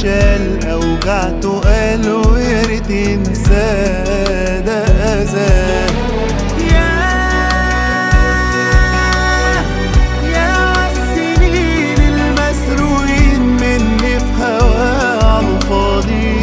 شال أوجعته قال ويا ريت ينساه ده أذاه ياه يا عالسنين المسروقين مني في هواه عالفاضي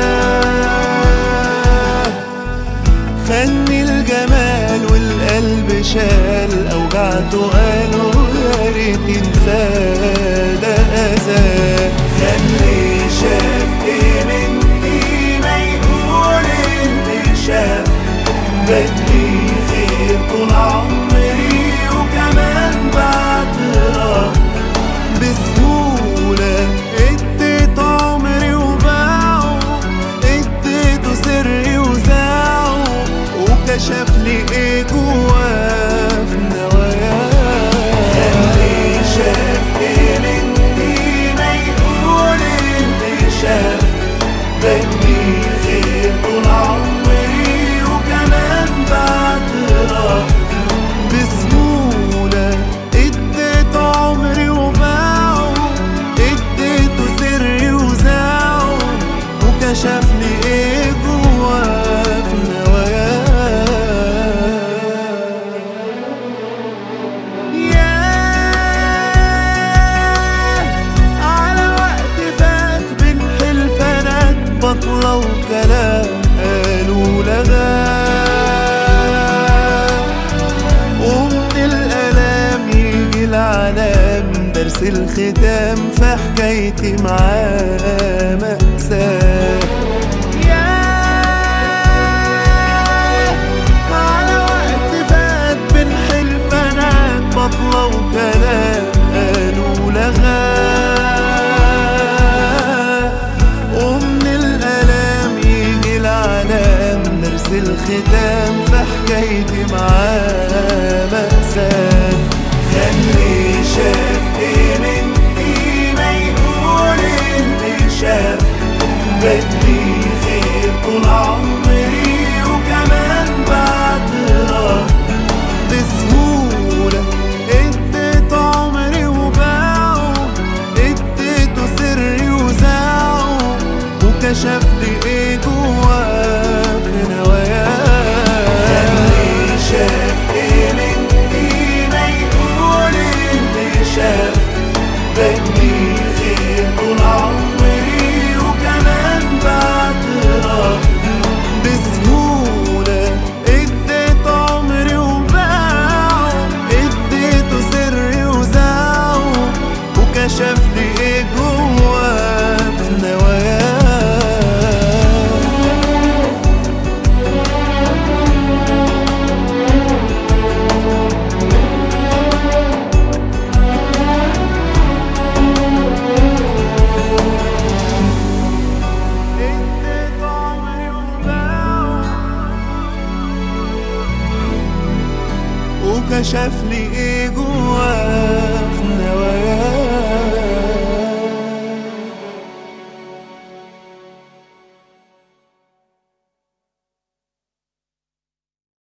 ياه خني الجمال والقلب شال أوجعته قالوا يا ريت ينساه ده أذاه خلي شاف ايه مني ما يقول اللي شاف بدي خير طول عمري وكمان بعترف بسهولة اديت عمري وباعه اديته سري وزاعه وكشف لي ايه جواه في نواياه خلي شاف ايه مني ما يقول اللي شاف بدي خير طول عمري وكمان بعترف بسهولة اديت عمري وباعه اديته سري وزاعه وكشف لي ايه جواه في نواياه على وقت فات بين حلفانات بطلة وكلام قالوا لغاه ومن الألام يجي العلام درس الختام في حكايتي معاه مأساة ياه على وقت فات بين حلفانات بطلة وكلام قالوا لغاه ومن الألام يجي العلام درس الختام في حكايتي معاه مأساة خلي شاف ايه مني ما يقول اللي شاف بدي خير طول عمري وكمان بعترف بسهولة اديت عمري وباعه اديته سري وزاعه وكشف لي ايه جواه في نواياه خلي شاف ايه مني ما يقول اللي شاف بدي خير طول عمري وكمان بعترف بسهولة اديت عمري وباعه اديته سري وزاعه وكشف لي ايه جواه في نواياه اديت عمري وباعه وكشف